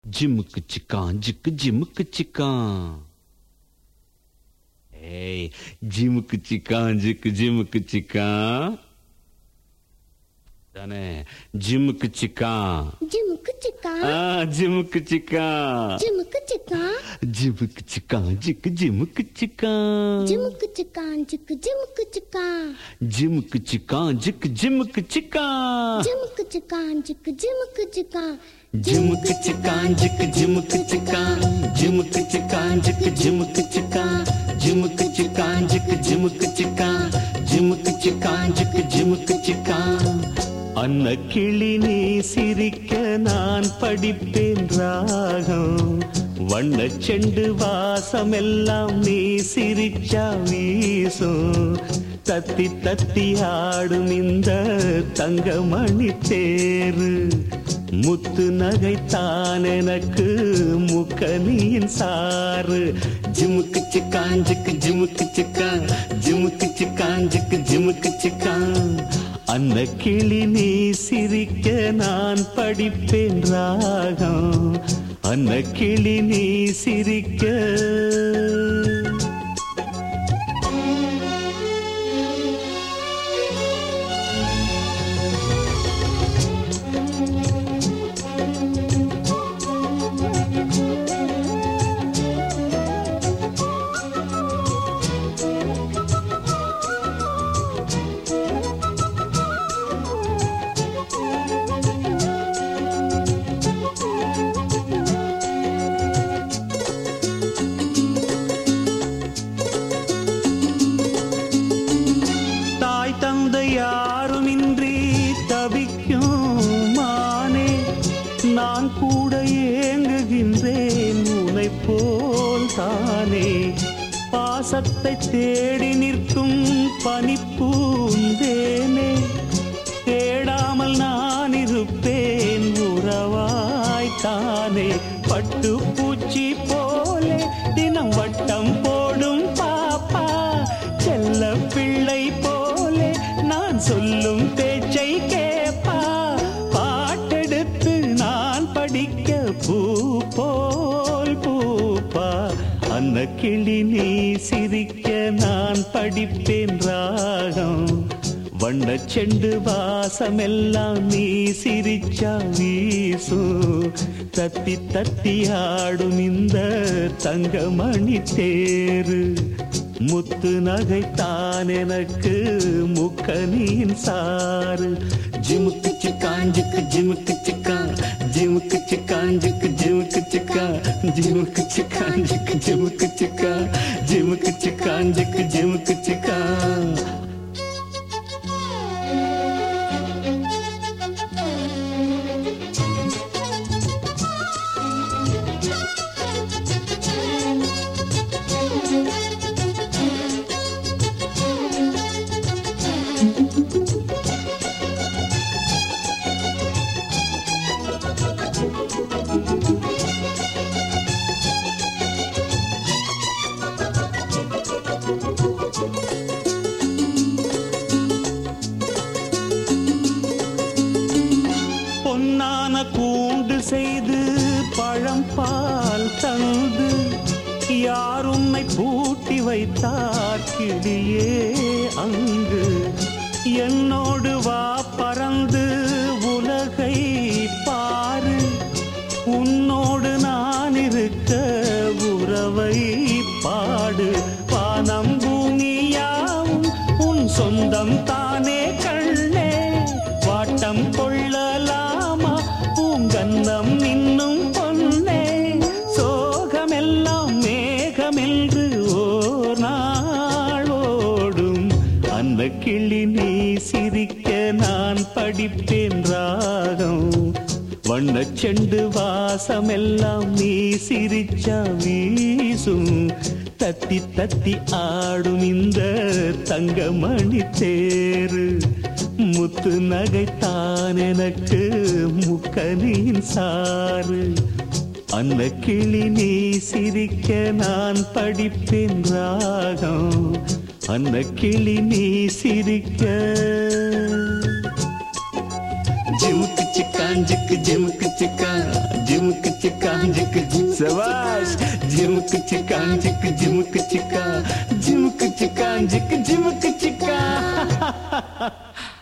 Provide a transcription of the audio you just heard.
ஜிமுக்கு சிக்கான் ஜிக்கு ஜிமுக்கு சிக்கான் ஏய் ஜிமுக்கு சிக்கான் ஜிக்கு ஜிமுக்கு சிக்கான் தானே ஜிமுக்கு சிக்கான் ஜிமுக்கு சிக்கா ஆ ஜிமுக்கு சிக்கான் ஜிமுக்கு சிக்கா ஜிமுக்கு சிக்கான் ஜிக்கு ஜிமுக்கு சிக்கான் ஜிமுக்கு சிக்கா ஜிக்கு ஜிமுக்கு சிக்கா ஜிமுக்கு சிக்கான் ஜிக்கு ஜிமுக்கு சிக்கான் ஜிமுக்கு சிக்கா ஜிக்கு ஜிமுக்கு சிக்கா ஜிமுக்கு சிக்கான் ஜிக்கு ஜிமுக்கு சிக்கான் ஜிமுக்கு சிக்கான் ஜிக்கு ஜிமுக்கு சிக்கான் ஜிமுக்கு சிக்கான் ஜிக்கு ஜிமுக்கு சிக்கான் ஜிமுக்கு சிக்கான் ஜிக்கு ஜிமுக்கு சிக்கான் அன்ன கிளி நீ சிரிக்க நான் படிப்பேன் ராகம் வண்ண செண்டு வாசமெல்லாம் நீ சிரிச்சா வீசும் தத்தி தத்தி ஆடும் இந்த தங்கமணி தேரு முத்து நகைத்தான் எனக்கு முக்கனியின் சாறு ஜிமுக்கு சிக்கான் ஜிக்கு ஜிமுக்கு சிக்கான் ஜிமுக்கு சிக்கான் ஜிக்கு ஜிமுக்கு சிக்கான் அன்ன கிளி நீ சிரிக்க நான் படிப்பேன் ராகம் அன்ன கிளி நீ சிரிக்க தாய் தந்தை யாருமின்றி தவிக்கும் மானே நான் கூட ஏங்குகின்றேன் உனை போல் தானே பாசத்தை தேடி நிற்கும் பனிப்பூந்தேனே தேடாமல் நான் இருப்பேன் உறவாய்த்தானே பட்டு பூச்சி போலே தினம் வட்டம் போடும் பாப்பா செல்ல பிள்ளை போலே நான் சொல்லும் பேச்சை கேப்பா பாட்டெடுத்து நான் படிக்க பூ போல் பூப்பா அன்ன கிளி நீ சிரிக்க நான் படிப்பேன் ராகம் வண்ண செண்டு வாசமெல்லாம் நீ சிரிச்சா வீசும் தத்தி தத்தி ஆடும் இந்த தங்கமணி தேரு முத்து நகைத்தான் எனக்கு முக்கனியின் சாறு ஜிமுக்கு சிக்கான் ஜிக்கு ஜிமுக்கு சிக்கான் ஜிமுக்கு சிக்கான் ஜிக்கு ஜிமுக்கு சிக்கான் ஜிமுக்கு சிக்கான் ஜிக்கு ஜிமுக்கு சிக்கான் ஜிமுக்கு சிக்கான் ஜிக்கு ஜிமுக்கு சிக்கான் பொன்னான கூண்டு செய்து பழம் பால் தந்து யார் உன்னை பூட்டி வைத்தார் கிளியே அங்கு என்னோடு வா பறந்து உலகை பாரு உன்னோடு நான் இருக்க உறவை பாடு வானம் பூமியாவும் உன் சொந்தம் தானே கண்ணே வாட்டம் கொள்ளலாமா பூங்கன்னம் இன்னும் பொன்னே சோகமெல்லாம் மேகமென்று ஓர் நாள் ஓடும் அந்த கிளி நீ சிரிக்க நான் படிப்பேன் ராகம் வண்ண செண்டு வாசமெல்லாம் நீ சிரிச்சா வீசும் தத்தி தத்தி ஆடும் இந்த தங்கமணி தேரு முத்து நகைத்தான் எனக்கு முக்கனின் சாறு அந்த கிளி நீ சிரிக்க நான் படிப்பேன் ராகம் அந்த கிளி நீ சிரிக்க ஜிமுக்கு சிக்கான் ஜிக்கு ஜிமுக்கு சிக்கா ஜிமுக்கு चिका जिक जिक सवाश झिमुक चिका जिक झिमुक चिका झिमुक चिका जिक झिमुक चिका